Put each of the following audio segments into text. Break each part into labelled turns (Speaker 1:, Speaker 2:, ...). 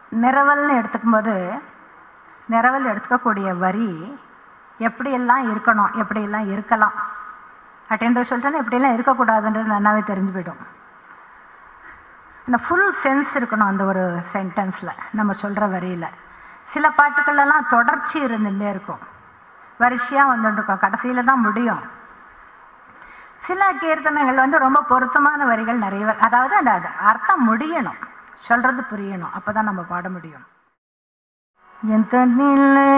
Speaker 1: நிரவல்னு எடுத்துக்கும்போது நிரவல் எடுத்துக்கக்கூடிய வரி எப்படியெல்லாம் இருக்கணும் எப்படியெல்லாம் இருக்கலாம் அப்படின்றது சொல்லிட்டோன்னா எப்படியெல்லாம் இருக்கக்கூடாதுன்றது நல்லாவே தெரிஞ்சு போயிடும் இந்த ஃபுல் சென்ஸ் இருக்கணும் அந்த ஒரு சென்டென்ஸில் நம்ம சொல்கிற வரியில் சில பாட்டுக்கள்லாம் தொடர்ச்சி இருந்துகிட்டே இருக்கும் வரிசையாக வந்துட்டு இருக்கும் கடைசியில் தான் முடியும் சில கீர்த்தனைகள் வந்து ரொம்ப பொருத்தமான வரிகள் நிறைய வ- அதாவது அந்த அது அர்த்தம் முடியணும் சொல்கிறது புரியணும் அப்போ தான் நம்ம பாட முடியும் எந்த நிலை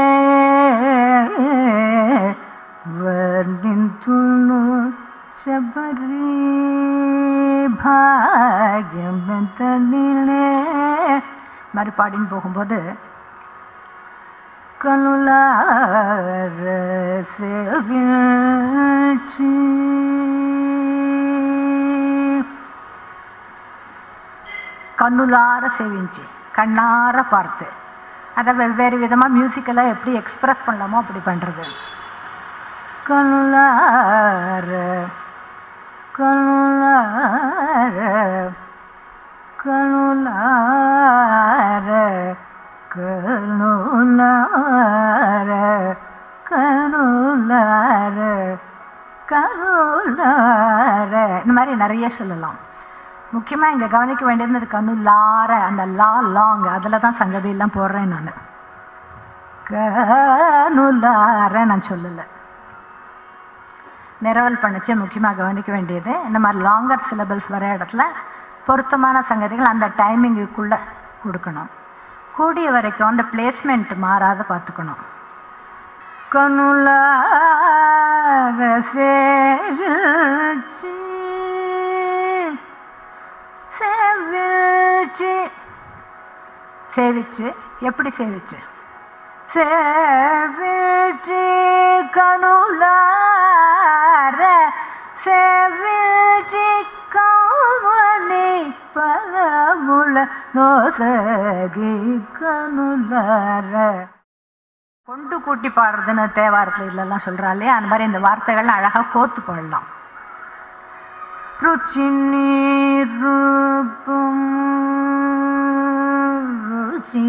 Speaker 1: వర్ణింతును శబరి భాగ్యం ఎంత నిలే மாதிரி பாடின்னு போகும்போது கனுலார சேவிழ்ச்சி கண்ணுலார சேவிஞ்சி கண்ணார பார்த்து அதை வெவ்வேறு விதமாக மியூசிக்கெல்லாம் எப்படி எக்ஸ்பிரஸ் பண்ணலாமோ அப்படி பண்ணுறது கண்ணுலார கண்ணுலார கண்ணுலார கண்ணுலார கண்ணுலார கண்ணுலார இந்த மாதிரி நிறைய சொல்லலாம் முக்கியமாக இங்கே கவனிக்க வேண்டியது இந்த கண்ணுலார அந்த லா லாங் அதில் தான் சங்கதியெல்லாம் போடுறேன் நான் கண்ணுலார நான் சொல்லலை நிரவல் பண்ணுச்சு முக்கியமாக கவனிக்க வேண்டியது இந்த மாதிரி லாங்கர் சிலபல்ஸ் வர இடத்துல பொருத்தமான சங்கதிகள் அந்த டைமிங்குக்குள்ளே கொடுக்கணும் கூடிய வரைக்கும் அந்த பிளேஸ்மெண்ட் மாறாத பார்த்துக்கணும் கனுலார சேவிழ்ச்சி சேவிழ்ச்சி சேவிச்சு எப்படி சேவிச்சு சேவிழ்ச்சி கனுலார சேவிழ்ச்சி காவணி பலமுல நோசகி கனுலார கொண்டு கூட்டி பாடுறதுன்னு தேவாரத்தில் இதெல்லாம் சொல்கிறா இல்லையா அந்த மாதிரி இந்த வார்த்தைகள்லாம் அழகாக கோத்து பாடலாம் ருச்சி நிரூபம் ருச்சி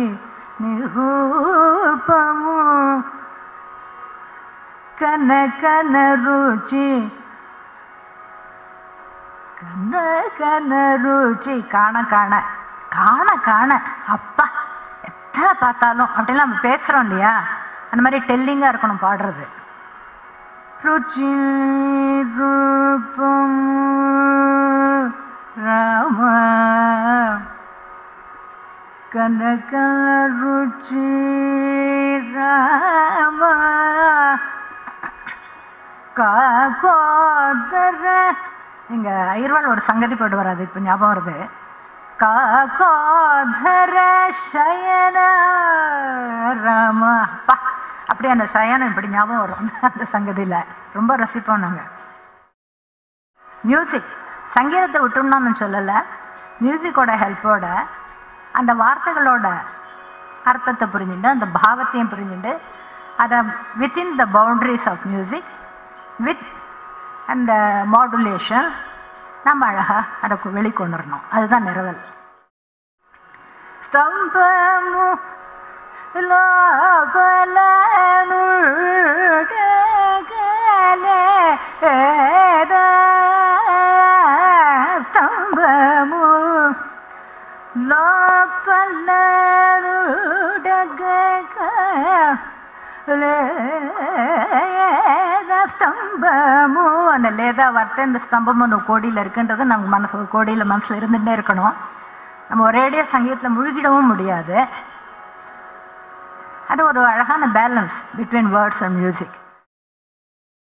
Speaker 1: நிரூபము కన కన రుచి கண்ண கண்ண ருச்சி காண காண காண காண அப்பா எத்தனை பார்த்தாலும் அப்படிலாம் நம்ம பேசுகிறோம் இல்லையா அந்த மாதிரி டெல்லிங்காக இருக்கணும் பாடுறது ருச்சி ரூபம் ராம கனகல ருச்சி ராம காகோதர இங்க ஐயர்வாள் ஒரு சங்கதி போட்டு வராது இப்போ ஞாபகம் வருது காகோதர சயன ராம அப்பா அப்படியே அந்த சயனம் இப்படி ஞாபகம் வரும் அந்த சங்கதியில் ரொம்ப ரசிப்போம் நாங்கள் மியூசிக் சங்கீதத்தை விட்டோம்னா நான் சொல்லலை மியூசிக்கோட ஹெல்ப்போட அந்த வார்த்தைகளோட அர்த்தத்தை புரிஞ்சுட்டு அந்த பாவத்தையும் புரிஞ்சுட்டு அதை within the boundaries of music with அந்த மாடுலேஷன் நம்ம அழகாக அதை கு- வெளிக்கொண்டு வரணும் அதுதான் நிரவல் ஸ்தம்பமு ஸ்தம்பமு ஸ்தம்பமு அந்த லேதா வார்த்தை இந்த ஸ்தம்பம் ஒன்று கோடியில் இருக்குன்றது நம்ம மனசு கோடியில் மனசில் இருந்துகிட்டே இருக்கணும் நம்ம ஒரேடியாக சங்கீதத்தில் முழுகிடவும் முடியாது அது ஒரு அழகான balance between words and music